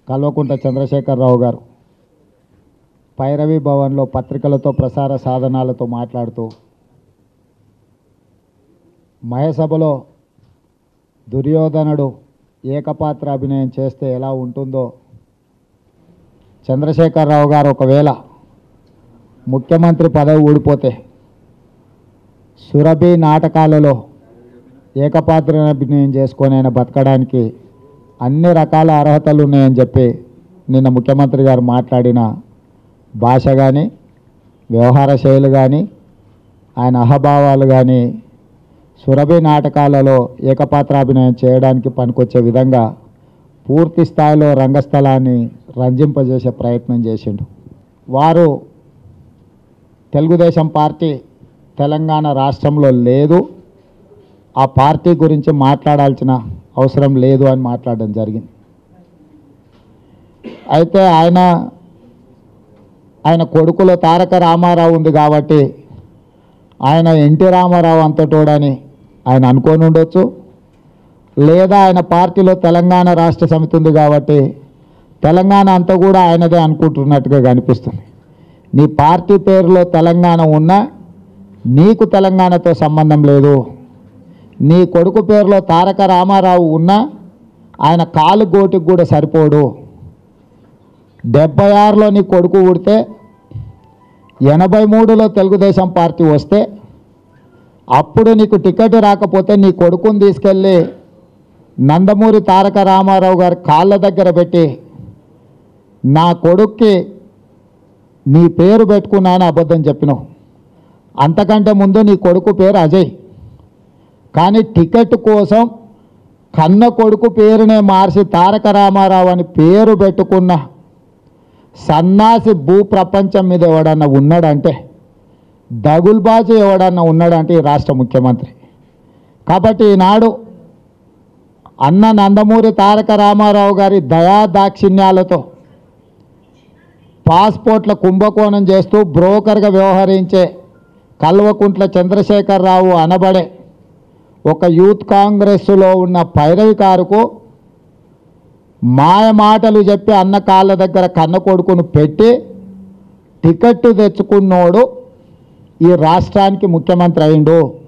కల్వకుంట్ల చంద్రశేఖరరావు గారు పైరవి భవన్లో పత్రికలతో ప్రసార సాధనాలతో మాట్లాడుతూ మహసభలో దుర్యోధనుడు ఏకపాత్ర అభినయం చేస్తే ఎలా ఉంటుందో చంద్రశేఖరరావు గారు ఒకవేళ ముఖ్యమంత్రి పదవి ఊడిపోతే సురభి నాటకాలలో ఏకపాత్ర అభినయం చేసుకొని ఆయన బతకడానికి అన్ని రకాల అర్హతలు ఉన్నాయని చెప్పి నిన్న ముఖ్యమంత్రి గారు మాట్లాడిన భాష కానీ వ్యవహార శైలి కానీ ఆయన అహభావాలు కానీ సురభి నాటకాలలో ఏకపాత్రాభినయం చేయడానికి పనికొచ్చే విధంగా పూర్తి స్థాయిలో రంగస్థలాన్ని రంజింపజేసే ప్రయత్నం చేసిండు వారు తెలుగుదేశం పార్టీ తెలంగాణ రాష్ట్రంలో లేదు ఆ పార్టీ గురించి మాట్లాడాల్సిన అవసరం లేదు అని మాట్లాడడం జరిగింది అయితే ఆయన ఆయన కొడుకులో తారక రామారావు ఉంది కాబట్టి ఆయన ఎన్టీ రామారావు అంతటోడని ఆయన అనుకొని ఉండొచ్చు లేదా ఆయన పార్టీలో తెలంగాణ రాష్ట్ర సమితి ఉంది కాబట్టి తెలంగాణ అంతా కూడా ఆయనదే అనుకుంటున్నట్టుగా కనిపిస్తుంది నీ పార్టీ పేరులో తెలంగాణ ఉన్నా నీకు తెలంగాణతో సంబంధం లేదు నీ కొడుకు పేరులో తారక రామారావు ఉన్నా ఆయన కాలు గోటికి కూడా సరిపోడు డెబ్బై ఆరులో నీ కొడుకు ఉడితే ఎనభై మూడులో తెలుగుదేశం పార్టీ వస్తే అప్పుడు నీకు టికెట్ రాకపోతే నీ కొడుకుని తీసుకెళ్ళి నందమూరి తారక రామారావు గారి కాళ్ళ దగ్గర పెట్టి నా కొడుక్కి నీ పేరు పెట్టుకున్నాను అబద్ధం చెప్పినావు అంతకంటే ముందు నీ కొడుకు పేరు అజయ్ కానీ టికెట్ కోసం కన్న కొడుకు పేరునే మార్చి తారక రామారావు అని పేరు పెట్టుకున్న సన్నాసి భూ ప్రపంచం మీద ఎవడన్నా ఉన్నాడంటే దగుల్బాజు ఎవడన్నా ఉన్నాడంటే ఈ రాష్ట్ర ముఖ్యమంత్రి కాబట్టి ఈనాడు అన్న నందమూరి తారక రామారావు గారి దయా దాక్షిణ్యాలతో పాస్పోర్ట్ల కుంభకోణం చేస్తూ బ్రోకర్గా వ్యవహరించే కల్వకుంట్ల చంద్రశేఖరరావు అనబడే ఒక యూత్ కాంగ్రెస్లో ఉన్న పైరవి కారుకు మాయ మాటలు చెప్పి అన్న కాళ్ళ దగ్గర కన్న కొడుకును పెట్టి టికెట్ తెచ్చుకున్నోడు ఈ రాష్ట్రానికి ముఖ్యమంత్రి అయిండు